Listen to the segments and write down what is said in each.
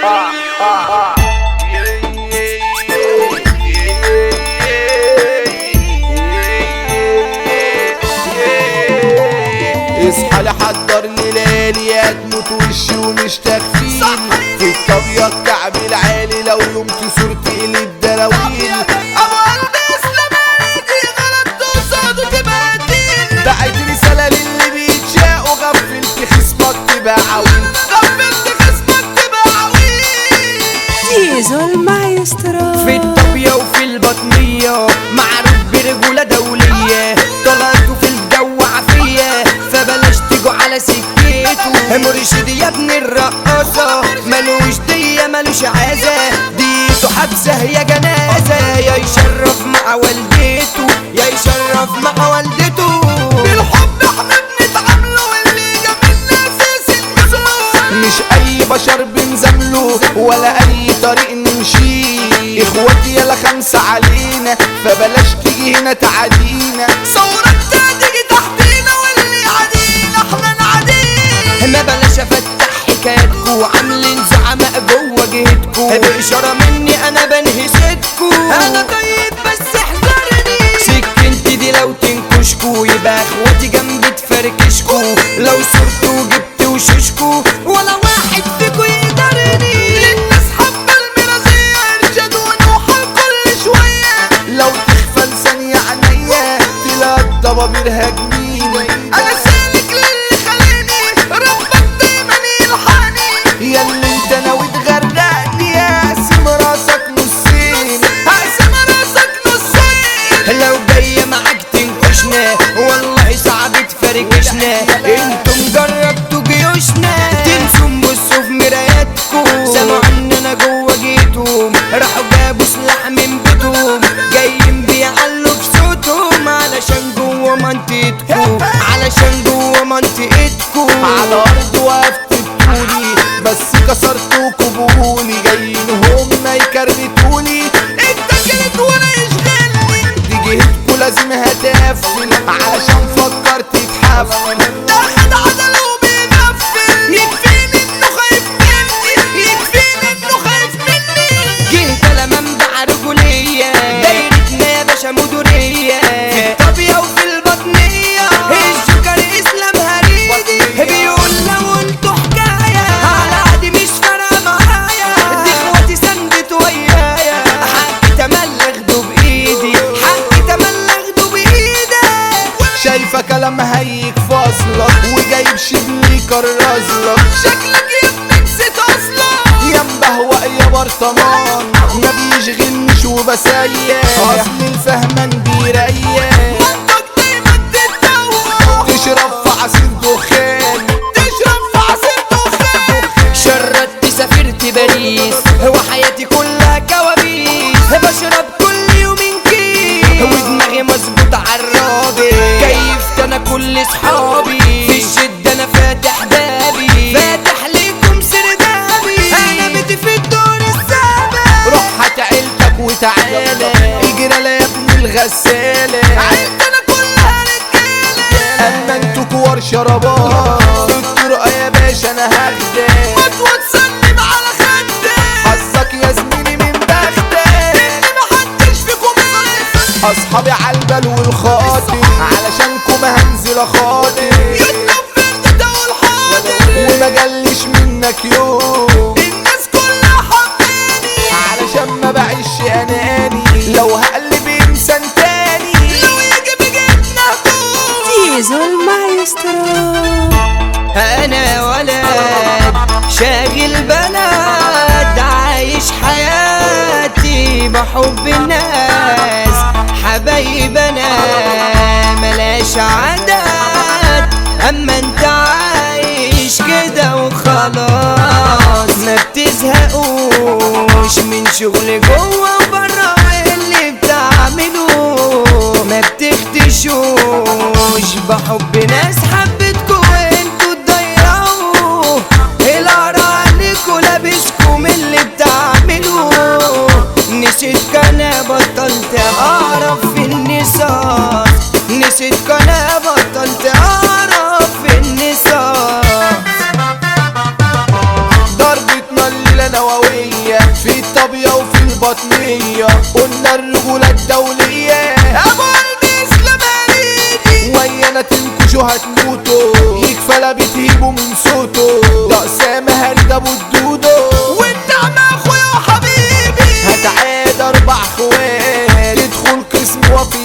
اصحى لحضر لي ليالي هتموت وشي ومش تخفيل في الطابية الكعب العالي لو يوم صورتي تقلب دراويل ابو قلب اسلام عليكي غلط قصاده تبقى دين بعت رسالة للي بيتشاق وغفلت خصمك تبقى عويل غفلت خصمك تبقى عويل زيزو المايسترو في الطابية وفي البطنية معروف برجولة دولية طلعته في الجو عافية فبلاش تجوا على سكته مرشد يا ابن الرقاصة ملوش دية ملوش عازة ديته حبسة يا جنازة يا يشرف مع والدته يا يشرف مع والدته بالحب احنا بنتعامله واللي جابلنا اساس المسؤول مش اي بشر بنزامله ولا اي طريق نمشيه اخواتي يلا خمسة علينا فبلاش تيجي هنا تعادينا ثورك تيجي تحتينا واللي عادينا احنا نعاديه ما بلاش افتح حكايتكو عاملين زعماء جوه جهتكو بإشارة مني انا بنهي صدكو انا طيب بس احذرني سكنتي دي لو تنكشكو يبقى اخواتي جنبي تفركشكو لو صرت وجبت وششكو ولا واحد فيكو يقدرني للناس حبة المرازية ارشدوني وحال كل شوية لو تغفل ثانية عينيا تلاقي الضبابير هاجميني انا سالك للي خلاني ربك دايما يلحقني يا اللي انت ناوي تغرقني اقسم راسك نصين هقسم راسك نصين لو جاية معاك تنكشنا والله صعب تفركشنا انتم جربتوا جيوشنا تنسوا تبصوا في مراياتكم سمعوا ان انا جوه جيتهم راحوا جابوا سلاح من بيتهم جايين بيعلوا في صوتهم علشان جوه منطقتكم علشان جوه منطقتكم على الارض وقفت بطولي بس كسرتوا قبولي جايين هما يكربتولي اتكلت ولا يشغلني دي جهتكوا لازم هتقفل علشان فكرت تحفل ده خد عدل وبيغفل يكفيني انه خايف مني يكفيني انه خايف مني جه على منبع رجولية دايرتنا يا باشا مدورية في الطابية وفي البطنية الجوكر اسلام هريدي بيقول لو انتوا حكاية على عادي مش فارقة معايا دي اخواتي سندت ويايا حقي تملغ بايدي حقي تملغ بايدي شايفة كلام هيك فاصلك وجايب شبلي كرزلك شكلك يا ابني نسيت اصلا يا مبهوأ يا برطمان ما بيشغلنيش وبسيح اصل الفهمان بيريح منطق دايما تتدور تشرب في عصير دخان تشرب في عصير دخان شردت سافرت باريس هو حياتي كلها كوابيس بشرب كل يومين كيس ودماغي مظبوط عالراضي كيفت انا كل صحابي في الشدة انا فاتح بابي فاتح ليكم سردابي انا بيتي في الدور السابع روح هات عيلتك وتعالى اجري يا ابن الغسالة عيلتنا كلها رجالة اما انتوا كور شربات الطرقة يا باشا انا هاخدك خطوة تسلم على خدك حظك يا زميلي من بختك اللي محدش فيكم يعرف اصحابي عالبال والخاطر علشانكم هنزل اخاطر يطلب فردة والحاضر وما جلش منك يوم الناس كلها حباني علشان ما بعيش اناني لو هقلب انسان تاني لو يجي بجيبنا هدوم زيزو المايسترو انا ولد شاغل بلد عايش حياتي بحب الناس حبايب انا ملاش عدد اما انت عايش كده وخلاص ما بتزهقوش من شغل جوه وبره اللي بتعملوه ما بتختشوش بحب ناس حبتكوا وانتوا تضيعوا القرا عليكوا لابسكم اللي بتعملوه نسيت انا بطلت اعرف في النساء نسيت انا بطلت اعرف في النساء ضربة نار الليلة نووية في الطابية وفي البطنية قلنا الرجولة الدولية ابو قلبي اسلام هريدي ويانا تنكشوا هتموتوا يكفى لا بتهيبوا من صوته ده اسامة هريد ابو الدودو والنعمة اخويا وحبيبي هتعاد اربع خوات تدخل قسم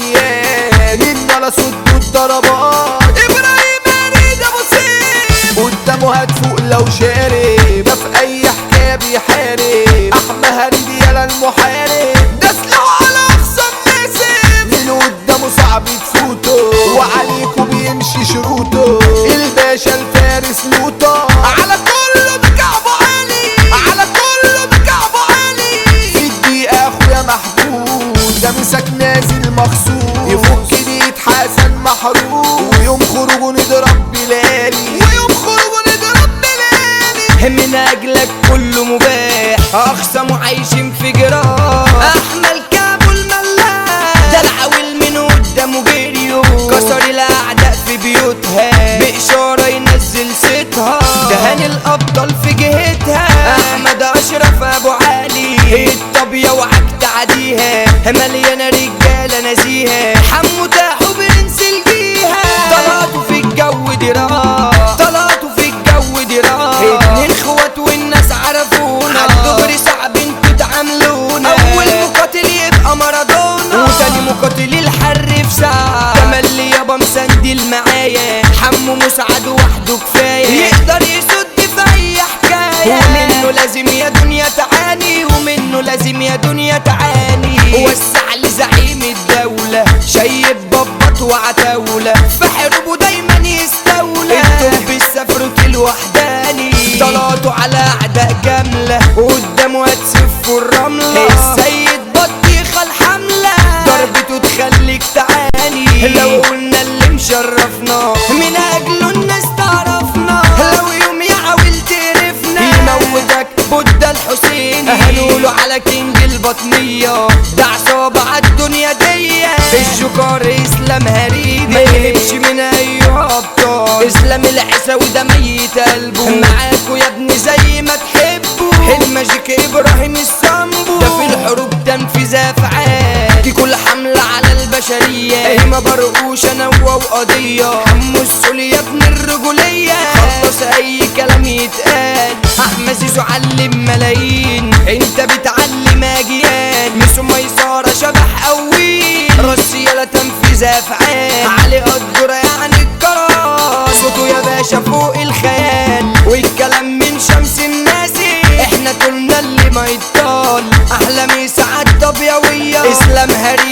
وفيات منا صد الضربات ابراهيم هريدي ابو سيف قدامه هتفوق لو شارب ده في اي حكايه بيحارب احمى هريد يالا المحارب ده سلاح على اخصم نسب من قدامه صعب تفوته وعليكوا بيمشي شروطه الباشا الفارس لوطه على كله بكعبه عالي على كله بكعبه عالي في الدقيقة اخويا محبوس ده مسك نازل مخصوص يفك ايد حسن محروس ويوم خروجه نضرب بلالي ويوم خروج نضرب بلالي من اجلك كله مباح اخصم وعايشين في جراح احمل كابو الملاح ده العويل من قدامه جريو كسر الاعداء في بيوتها باشاره ينزل صيتها دهان الابطال في جهتها احمد اشرف ابو علي الطابيه وعك تعديها مليانه رجاله نزيهه حمو تاحو برنس الجيهه طلعتوا في الجو دراع طلعتوا في الجو دراع اتنين اخوات والناس عرفونا عالدغري صعب انتوا تعاملونا اول مقاتل يبقى مارادونا وتاني مقاتل الحرف ساعة تملي يابا مسندل معايا حمو مسعد وحده كفاية يقدر يسد في اي حكاية ومنه لازم يا دنيا تعاني ومنه لازم يا دنيا تعاني وسع لزعيم الدولة شيب ببط وعتاولة في حروبه دايما يستولى انتوا بالسفرة الوحداني طلعتوا على اعداء جاملة وقدامه هتسفوا الرملة السيد بطيخة الحملة ضربته تخليك تعاني لو قلنا اللي مشرفنا من اجله الناس تعرفنا لو يوم يعاول تقرفنا يموتك بودة الحسيني هنقوله على كينج البطنية ده عصابة عالدنيا دي الجوكر اسلام هريدي ما يهبش من اي ابطال اسلام العيساوي ده ميت قلبه معاكوا يا ابني زي ما تحبوا الماجيك ابراهيم السامبو ده في الحروب تنفيذ افعال دي كل حملة على البشرية ايه ما برقوش انا وقضية حمو السولي يا ابن الرجولية خلص اي كلام يتقال احمد زيزو علم ملايين انت بتعلم اجيال مسو ميسارة شبح قوي رسيلة تنفيذ افعال علي قدرة يعني الكرار صوته يا باشا فوق الخيال والكلام من شمس الناس احنا كلنا اللي ما يطال احلى مساعد طبيعية اسلام هري